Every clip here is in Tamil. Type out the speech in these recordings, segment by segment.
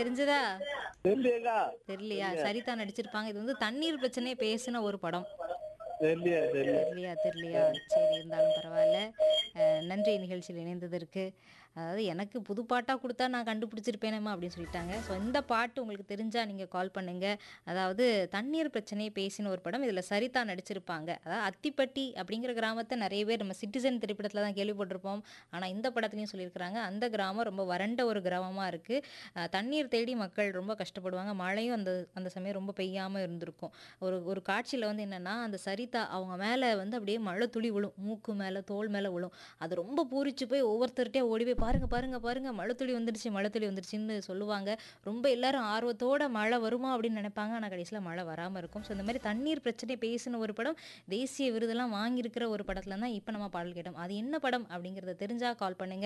தெரிஞ்சதா தெரியலையேக்கா தெரியலையா சரிதா நடிச்சிருப்பாங்க இது வந்து தண்ணீர் பிரச்சனையே பேசின ஒரு படம் தெரியலையே தெரியல தெரியலையா தெரியலையா சரி இருந்தாலும் பரவாயில்ல அஹ், நன்றி நிகழ்ச்சியில் இணைந்ததற்கு அதாவது எனக்கு புது பாட்டாக கொடுத்தா நான் கண்டுபிடிச்சிருப்பேனேம்மா அப்படின்னு சொல்லிட்டாங்க ஸோ இந்த பாட்டு உங்களுக்கு தெரிஞ்சால் நீங்கள் கால் பண்ணுங்க அதாவது தண்ணீர் பிரச்சனையை பேசின ஒரு படம் இதில் சரிதா நடிச்சிருப்பாங்க அதாவது அத்திப்பட்டி அப்படிங்கிற கிராமத்தை நிறைய பேர் நம்ம சிட்டிசன் திரைப்படத்தில் தான் கேள்விப்பட்டிருப்போம் ஆனால் இந்த படத்துலையும் சொல்லியிருக்கிறாங்க அந்த கிராமம் ரொம்ப வறண்ட ஒரு கிராமமாக இருக்குது தண்ணீர் தேடி மக்கள் ரொம்ப கஷ்டப்படுவாங்க மழையும் அந்த அந்த சமயம் ரொம்ப பெய்யாமல் இருந்திருக்கும் ஒரு ஒரு காட்சியில் வந்து என்னென்னா அந்த சரிதா அவங்க மேலே வந்து அப்படியே மழை துளி விழும் மூக்கு மேலே தோல் மேலே விழும் அது ரொம்ப பூரிச்சு போய் ஒவ்வொருத்தர்கிட்டயே ஓடி போய் பாருங்க பாருங்க பாருங்க மழை துளி வந்துடுச்சு மழை துளி வந்துடுச்சுன்னு சொல்லுவாங்க ரொம்ப எல்லாரும் ஆர்வத்தோட மழை வருமா அப்படின்னு நினைப்பாங்க ஆனால் கடைசியில் மழை வராமல் இருக்கும் ஸோ இந்த மாதிரி தண்ணீர் பிரச்சனை பேசின ஒரு படம் தேசிய விருதெல்லாம் வாங்கியிருக்கிற ஒரு படத்துல தான் இப்போ நம்ம பாடல் கேட்டோம் அது என்ன படம் அப்படிங்கிறத தெரிஞ்சா கால் பண்ணுங்க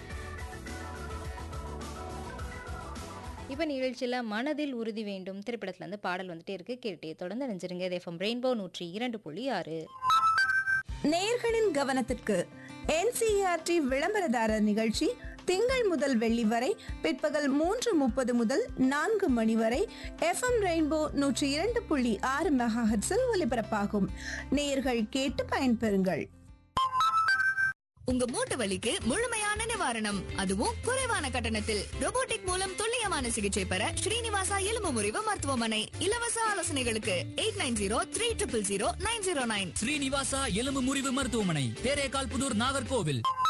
இப்போ நிகழ்ச்சியில் மனதில் உறுதி வேண்டும் திரைப்படத்துல இருந்து பாடல் வந்துட்டே இருக்கு கேட்டே தொடர்ந்து நினைச்சிருங்க எஃப்எம் ரெயின்போ நூற்றி இரண்டு புள்ளி ஆறு நேயர்களின் கவனத்திற்கு என்சிஆர்டி விளம்பரதாரர் நிகழ்ச்சி திங்கள் முதல் வெள்ளி வரை பிற்பகல் மூன்று முப்பது முதல் நான்கு மணி வரை எஃப்எம் ரெயின்போ நூற்றி இரண்டு புள்ளி ஆறு மெகாஹெட்ஸில் ஒலிபரப்பாகும் நேயர்கள் கேட்டு பயன்பெறுங்கள் உங்க மூட்டு வலிக்கு முழுமையான நிவாரணம் அதுவும் குறைவான கட்டணத்தில் robotic மூலம் துல்லியமான சிகிச்சை பெற ஸ்ரீனிவாசா எலும்பு முறிவு மருத்துவமனை இலவச ஆலோசனைகளுக்கு eight nine zero three triple zero nine zero nine Srinivasa எலும்பு முறிவு மருத்துவமனை தேரேகால் புதூர் நாகர்கோவில்